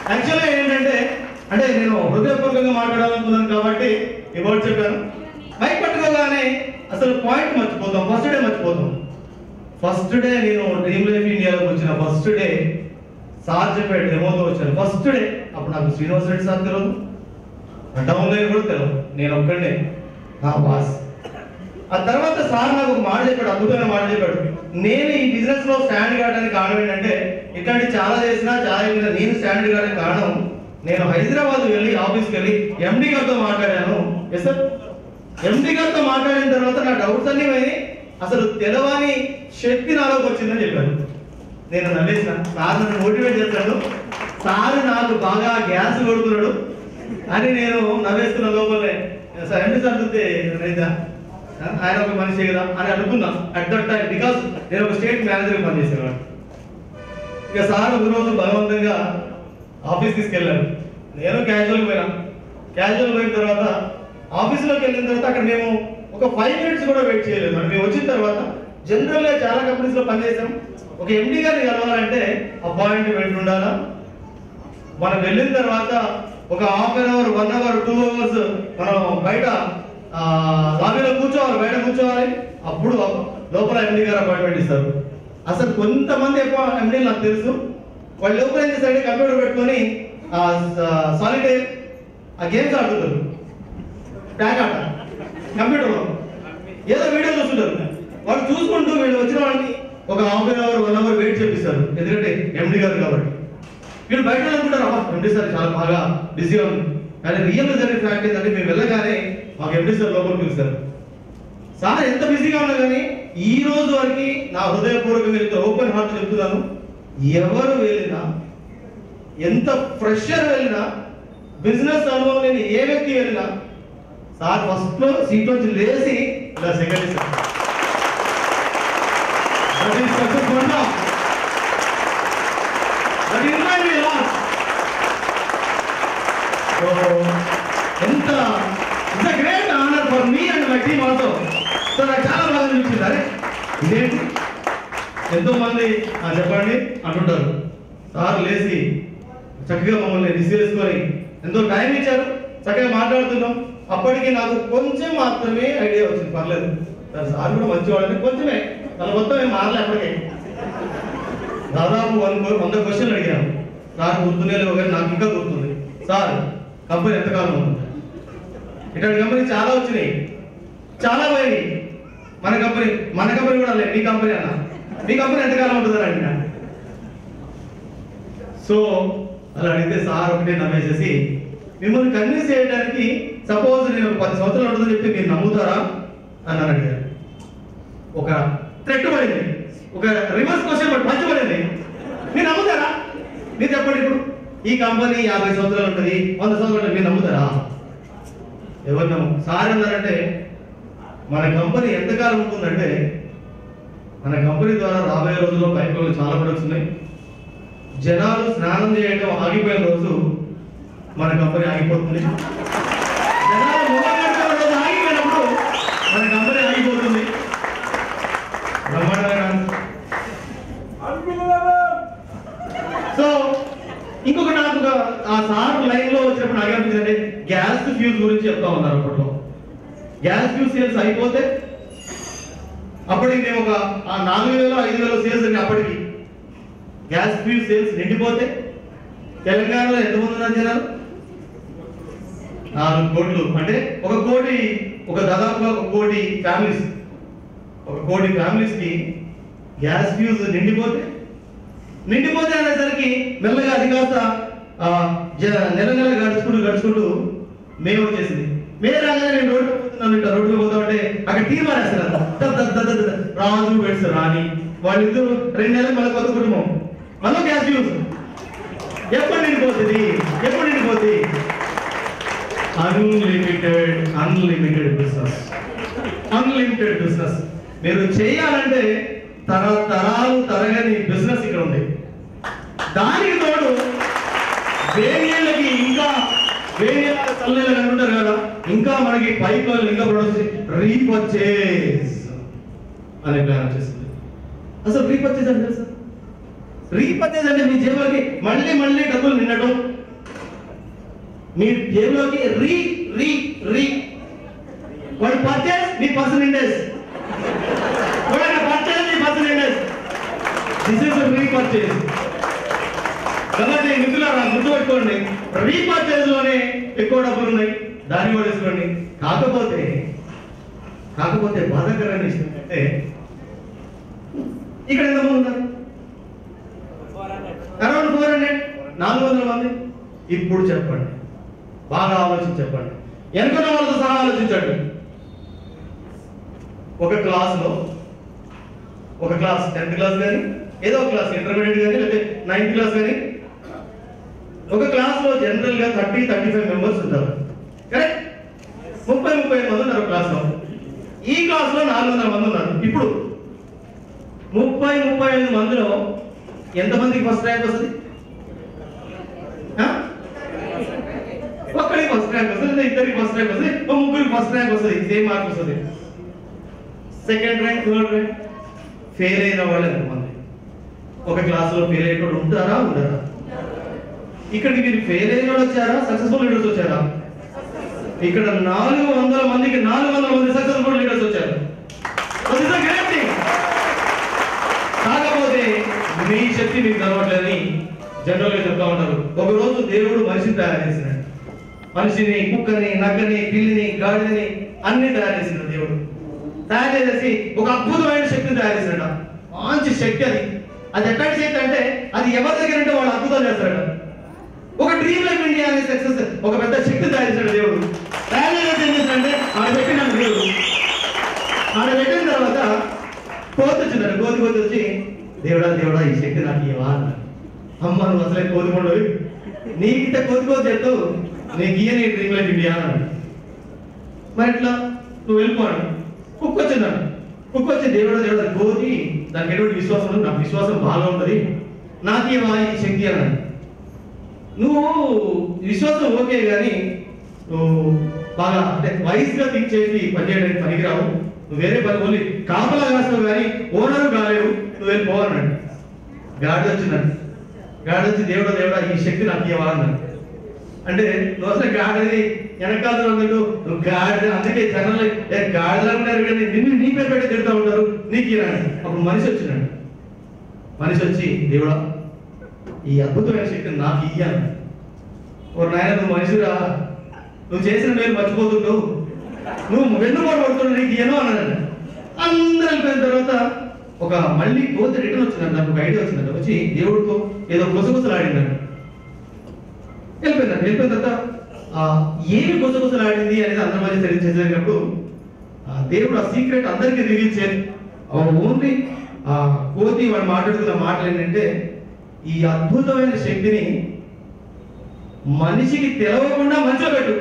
యాక్చువల్గా ఏంటంటే అంటే నేను హృదయపూర్వకంగా మాట్లాడాలనుకున్నాను కాబట్టి ఈ వర్డ్ చెప్పాను మైక్ పట్టుకోగానే అసలు పాయింట్ మర్చిపోతాం ఫస్ట్ డే మర్చిపోతాం ఫస్ట్ డే నేను డ్రీమ్ లైఫ్ ఇండియాలోకి వచ్చిన ఫస్ట్ డే సార్ చెప్పే డెమోతో వచ్చాను ఫస్ట్ డే అప్పుడు నాకు శ్రీనివాస్ రెడ్డి సార్ తెలియదు డౌన్ లైన్ కూడా తెలియదు నేను ఒక్కడే నా బాస్ ఆ తర్వాత సార్ నాకు ఒక మాట చెప్పాడు అద్భుతమైన మాట చెప్పాడు నేను ఈ బిజినెస్ లో స్టాండ్ కావడానికి కారణం ఏంటంటే ఇట్లాంటి చాలా చేసినా చాలా చేసినా నేను స్టాండ్ కావడానికి కారణం నేను హైదరాబాద్ వెళ్ళి ఆఫీస్కి వెళ్ళి ఎండి గారితో మాట్లాడాను ఎస్ సార్ ఎండి గారితో మాట్లాడిన తర్వాత నా డౌట్స్ అన్ని పోయి అసలు తెలవని శక్తి నాలోకి వచ్చిందని చెప్పాను నేను నవ్వేసిన సార్ నన్ను మోటివేట్ చేస్తాడు సార్ నాకు బాగా గ్యాస్ కొడుతున్నాడు అని నేను నవ్వేస్తున్న లోపలే సార్ ఎండి సార్ చూస్తే రైతా ఆయన ఒక మనిషి కదా అని అనుకున్నా అట్ దట్ టైం బికాస్ నేను ఒక స్టేట్ మేనేజర్ పనిచేసేవాడు ఇక సార్ ఒక రోజు బలవంతంగా ఆఫీస్ తీసుకెళ్ళాను నేను క్యాజువల్ పోయినా క్యాజువల్ పోయిన తర్వాత ఆఫీస్లోకి వెళ్ళిన తర్వాత అక్కడ మేము ఒక ఫైవ్ మినిట్స్ కూడా వెయిట్ చేయలేదు అంటే మేము వచ్చిన తర్వాత జనరల్ గా చాలా కంపెనీస్ లో పనిచేసాం ఒక ఎండి గారిని కలవాలంటే అపాయింట్మెంట్ ఉండాలా మనం వెళ్ళిన తర్వాత ఒక half an hour one hour two hours మనం బయట ఆ, లాబీలో కూర్చోవాలి బయట కూర్చోవాలి అప్పుడు లోపల ఎండి గారు అపాయింట్మెంట్ ఇస్తారు అసలు కొంతమంది ఎక్కువ ఎండి నాకు తెలుసు వాళ్ళు లోపల ఏం చేస్తారంటే కంప్యూటర్ పెట్టుకొని సాలిటైర్ ఆ గేమ్స్ ఆడుతుంటారు ట్యాగ్ ఆట కంప్యూటర్లో ఏదో వీడియో చూస్తుంటారు వాళ్ళు చూసుకుంటూ వీళ్ళు వచ్చిన వాళ్ళని ఒక half an hour one hour wait చేపిస్తారు ఎందుకంటే ఎండి గారు కాబట్టి వీళ్ళు బయట అనుకుంటారు అబ్బా ఎండి సార్ చాలా బాగా బిజీగా ఉంది కానీ రియల్ జరిగిన ఫ్యాక్ట్ ఏంటంటే మేము వెళ్ళగానే మాకు ఎండి సార్ లోపలికి పిలుస్తారు సార్ ఎంత బిజీగా ఉన్నా కానీ ఈ రోజు వరకు నా హృదయపూర్వకంగా ఇంత ఓపెన్ హార్ట్ చెప్తున్నాను ఎవరు వెళ్ళినా ఎంత ఫ్రెషర్ వెళ్ళినా బిజినెస్ అనుభవం లేని ఏ వ్యక్తి వెళ్ళినా సార్ ఫస్ట్ లో సీట్ నుంచి లేచి ఇలా సెకండ్ ఇస్తారు That is success Honda. That is my loss. So, ఎంత it's a great honour for me and my team also so నాకు చాలా బాగా అనిపించింది అరే ఇదేంటి ఎంతో మంది ఆ చెప్పండి అంటుంటారు సార్ లేచి చక్కగా మమ్మల్ని రిసీవ్ చేసుకొని ఎంతో టైం ఇచ్చారు చక్కగా మాట్లాడుతున్నాం అప్పటికి నాకు కొంచెం మాత్రమే ఐడియా వచ్చింది పర్లేదు సార్ సార్ కూడా మంచివాడని కొంచెమే తన మొత్తం ఏం మారలే అప్పటికే దాదాపు వన్ వంద క్వశ్చన్లు అడిగాను నాకు గుర్తునే లేవు కానీ నాకు ఇంకా గుర్తుంది సార్ కంపెనీ ఎంతకాలం ఉంది ఇట్లాంటి కంపెనీ చాలా వచ్చినాయి చాలా పోయినాయి మన కంపెనీ మన కంపెనీ కూడా లేదు మీ కంపెనీ అన్న మీ కంపెనీ ఎంతకాలం ఉంటుందని అడిగినా సో అలా అడిగితే సార్ ఒకటే నమ్మేసేసి మిమ్మల్ని కన్విన్స్ చేయడానికి సపోజ్ నేను ఒక పది సంవత్సరాలు ఉంటుందని చెప్తే మీరు నమ్ముతారా అని నన్ను అడిగారు ఒక థ్రెట్ పడింది ఒక రివర్స్ క్వశ్చన్ పడి పంచి పడింది మీరు నమ్ముతారా మీరు చెప్పండి ఇప్పుడు ఈ కంపెనీ యాభై సంవత్సరాలు ఉంటుంది వంద సంవత్సరాలు ఉంటుంది మీరు నమ్ముతారా ఎవరు నమ్ము సార్ అన్నారంటే మన కంపెనీ ఎంతకాలం ఉంటుందంటే మన కంపెనీ ద్వారా రాబోయే రోజుల్లో పైపులు చాలా ప్రొడక్ట్స్ ఉన్నాయి జనాలు స్నానం చేయడం ఆగిపోయిన రోజు మన కంపెనీ ఆగిపోతుంది జనాలు మొహం కడుక్కునే రోజు ఆగిపోయినప్పుడు మన కంపెనీ ఆగిపోతుంది బ్రహ్మాండమైన సో ఇంకొక నాకు ఒక ఆ సార్ లైన్ లో వచ్చినప్పుడు నాకు ఏమనిపించిందంటే గ్యాస్ ఫ్యూజ్ గురించి చెప్తా ఉన్నారు అప్పట్లో గ్యాస్ ఫ్యూజ్ సేల్స్ అయిపోతే అప్పటికి మేము ఒక ఆ నాలుగు వేలు ఐదు వేలు సేల్స్ అని అప్పటికి గ్యాస్ ఫ్యూజ్ సేల్స్ నిండిపోతే తెలంగాణలో ఎంతమంది ఉన్నారు జనాలు నాలుగు కోట్లు అంటే ఒక కోటి ఒక దాదాపుగా ఒక కోటి ఫ్యామిలీస్ ఒక కోటి ఫ్యామిలీస్ కి గ్యాస్ ఫ్యూజ్ నిండిపోతే నిండిపోతే అనేసరికి మెల్లగా అది కాస్త ఆ, జ- నెల నెల గడుచుకుంటూ గడుచుకుంటూ మే వచ్చేసింది మే రాగానే నేను రోడ్డు పోతున్నాను ఇట్లా రోడ్డు పోతా ఉంటే అక్కడ తీర్మానేస్తారు దద్ దద్ దద్ దద్ రాజు పెడుసు రాని వాళ్ళిద్దరు రెండు నెలలు మళ్ళీ కొత్త కుటుంబం మళ్ళీ గ్యాస్ ఫ్యూజ్ ఎప్పుడు నిండిపోతుంది ఎప్పుడు నిండిపోతుంది unlimited unlimited business unlimited business మీరు చేయాలంటే తరతరాలు తరగని బిజినెస్ ఇక్కడ ఉంది దానికి తోడు వేడియేళ్ళకి ఇంకా వేడియేళ్ళ చల్లగా అంటారు కదా ఇంకా మనకి పైప్ ఇంకా ప్రొడక్ట్స్ రీపర్చేస్ అనే ప్లాన్ వచ్చేసింది అసలు రీపర్చేస్ అంటే తెలుసా రీపర్చేజ్ అంటే మీ జేబులోకి మళ్ళీ మళ్ళీ డబ్బులు నిండటం మీ జేబులోకి రీ రీ రీ వాడు పర్చేస్ మీ పర్సన్ నిండేస్ వాడు పర్చేస్ మీ పర్సన్ నిండేస్ దిస్ ఇస్ రీపర్చేజ్ కాబట్టి మిత్రులారా గుర్తుపెట్టుకోండి రీపర్చేజ్ లోనే ఎక్కువ డబ్బులు ఉన్నాయి దాన్ని కూడా తీసుకోండి కాకపోతే కాకపోతే బాధాకరమైన విషయం ఏంటంటే ఇక్కడ ఎంతమంది ఉన్నారు అరౌండ్ ఫోర్ హండ్రెడ్ నాలుగు వందల మంది ఇప్పుడు చెప్పండి బాగా ఆలోచించి చెప్పండి వెనుకున్న వాళ్ళతో సహా ఆలోచించండి ఒక క్లాస్లో ఒక క్లాస్ టెన్త్ క్లాస్ కానీ ఏదో ఒక క్లాస్ ఇంటర్మీడియట్ కానీ లేకపోతే నైన్త్ క్లాస్ కానీ ఒక క్లాస్లో జనరల్గా థర్టీ థర్టీ ఫైవ్ మెంబర్స్ ఉంటారు కరెక్ట్ ముప్పై ముప్పై ఐదు మంది ఉన్నారు క్లాస్లో ఈ క్లాస్లో నాలుగు వందల మంది ఉన్నారు ఇప్పుడు ముప్పై ముప్పై ఐదు మందిలో ఎంతమందికి ఫస్ట్ ర్యాంక్ వస్తుంది ఆ? ఒక్కడికి ఫస్ట్ ర్యాంక్ వస్తుంది లేదా ఇద్దరికి ఫస్ట్ ర్యాంక్ వస్తుంది ఓ ముగ్గురికి ఫస్ట్ ర్యాంక్ వస్తుంది సేమ్ మార్క్ వస్తుంది second rank third rank fail అయిన వాళ్ళు ఎంతమంది ఒక క్లాసులో ఫెయిల్ అయ్యేటోడు ఉంటారా ఉండరా ఇక్కడికి మీరు ఫెయిల్ అయిన వాళ్ళు వచ్చారా సక్సెస్ఫుల్ లీడర్స్ వచ్చారా ఇక్కడ నాలుగు వందల మందికి నాలుగు వందల మంది సక్సెస్ఫుల్ లీడర్స్ వచ్చారు That is a great thing. కాకపోతే మీ శక్తి మీకు తెలవట్లేదని జనరల్ గా చెప్తా ఉంటారు ఒక రోజు దేవుడు మనిషిని తయారు చేసినాడు మనిషిని కుక్కని నక్కని పిల్లిని గాడిదని అన్ని తయారు చేసినాడు దేవుడు తయారు చేసేసి ఒక అద్భుతమైన శక్తిని తయారు చేసినాడు మంచి శక్తి అది అది ఎట్లాంటి శక్తి అంటే అది ఎవరి దగ్గర ఉంటే వాళ్ళు అద్భుతాలు చేస్తాడు ఒక డ్రీమ్ లైఫ్ ఇండియా అనే సక్సెస్ ఒక పెద్ద శక్తి తయారు చేశాడు దేవుడు తయారు చేసి ఏం చేశాడంటే ఆడ పెట్టినాడు దేవుడు ఆడ పెట్టిన తర్వాత కోతి వచ్చిందండి కోతి కోతి వచ్చి దేవుడా దేవుడా ఈ శక్తి నాకు ఇవ్వా అన్నాడు అమ్మ నువ్వు అసలే కోతి కొండవి నీకింత కోతి కోతి చెప్తూ నీకు ఇయ్య నీ డ్రీమ్ లైఫ్ ఇండియా అన్నాడు మరి ఇట్లా నువ్వు వెళ్ళిపోయాడు కుక్క వచ్చిందండి కుక్క వచ్చి దేవుడా దేవుడా కోతి దానికి ఎటువంటి విశ్వాసం ఉంది నాకు విశ్వాసం బాగా ఉంటుంది నాకు ఇవ్వా ఈ శక్తి అన్నాడు నువ్వు విశ్వాసం ఓకే కానీ నువ్వు బాగా అంటే వైస్ గా థింక్ చేసి పని చేయడానికి పనికిరావు నువ్వు వేరే పని ఓన్లీ కాపలా కాస్తావు కానీ ఓనరు కాలేవు నువ్వు వెళ్ళి పోవన్నాడు గాడి వచ్చిందండి గాడి వచ్చి దేవుడా దేవుడా ఈ శక్తి నాకు ఇవ్వా అన్నాడు అంటే నువ్వు అసలు గాడిది వెనకాల ఉన్నట్టు నువ్వు గాడి అందుకే జనాలు ఏ గాడిలా ఉన్నారు కానీ నిన్ను నీ పేరు పెట్టి తిడుతూ ఉంటారు నీకు ఇరాని అప్పుడు మనిషి వచ్చినాడు మనిషి వచ్చి దేవుడా ఈ అద్భుతమైన శక్తిని నాకు ఇయ్యాను ఓ నాయన నువ్వు మనిషిరా నువ్వు చేసిన మేలు మర్చిపోతుంటావు నువ్వు వెన్నుపోటు పడుతున్నావు నీకు ఇయ్యను అన్నాడు అందరూ వెళ్ళిపోయిన తర్వాత ఒక మళ్ళీ కోతి రిటర్న్ వచ్చిందంట నాకు ఒక ఐడియా వచ్చిందంట వచ్చి దేవుడితో ఏదో గుసగుసలాడిందంట వెళ్ళిపోయిందంట వెళ్ళిపోయిన తర్వాత ఆ, ఏమి గుసగుసలాడింది అనేది అందరి మధ్య తెలియజేసినప్పుడు దేవుడు ఆ సీక్రెట్ అందరికీ రివీల్ చేయాలి ఓన్లీ ఆ కోతి వాడు మాట్లాడుతున్న మాటలు ఏంటంటే ఈ అద్భుతమైన శక్తిని మనిషికి తెలవకుండా మంచిగా పెట్టు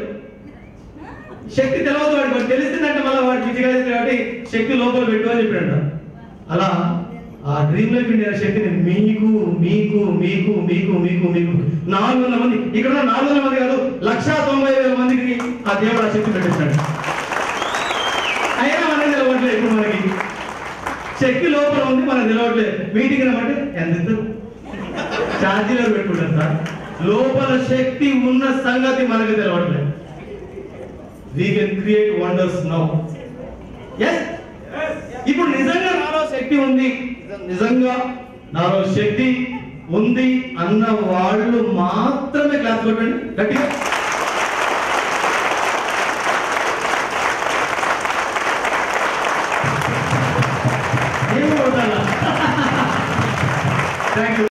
శక్తి తెలవదు వాడికి వాడు తెలిసిందంటే మళ్ళీ వాడు పిచ్చిగా కాబట్టి శక్తి లోపల పెట్టు అని చెప్పాడంట అలా ఆ డ్రీమ్ లైఫ్ ఇండియా శక్తిని మీకు మీకు మీకు మీకు మీకు మీకు నాలుగు వందల మంది ఇక్కడ ఉన్న నాలుగు వందల మంది కాదు లక్షా తొంభై వేల మందికి ఆ దేవుడు ఆ శక్తి పెట్టేస్తాడు అయినా మనకి తెలవట్లేదు ఇప్పుడు మనకి శక్తి లోపల ఉంది మనకు తెలవట్లేదు మీటింగ్ రమ్మంటే ఎంత ఇస్తారు? ఛార్జీలో పెట్టుకుంటారు సార్ లోపల శక్తి ఉన్న సంగతి మనకు తెలవట్లేదు we can create wonders now yes ఇప్పుడు నిజంగా నాలో శక్తి ఉంది నిజంగా నాలో శక్తి ఉంది అన్న వాళ్ళు మాత్రమే క్లాస్ కొట్టండి గట్టిగా ఏమో థ్యాంక్ యూ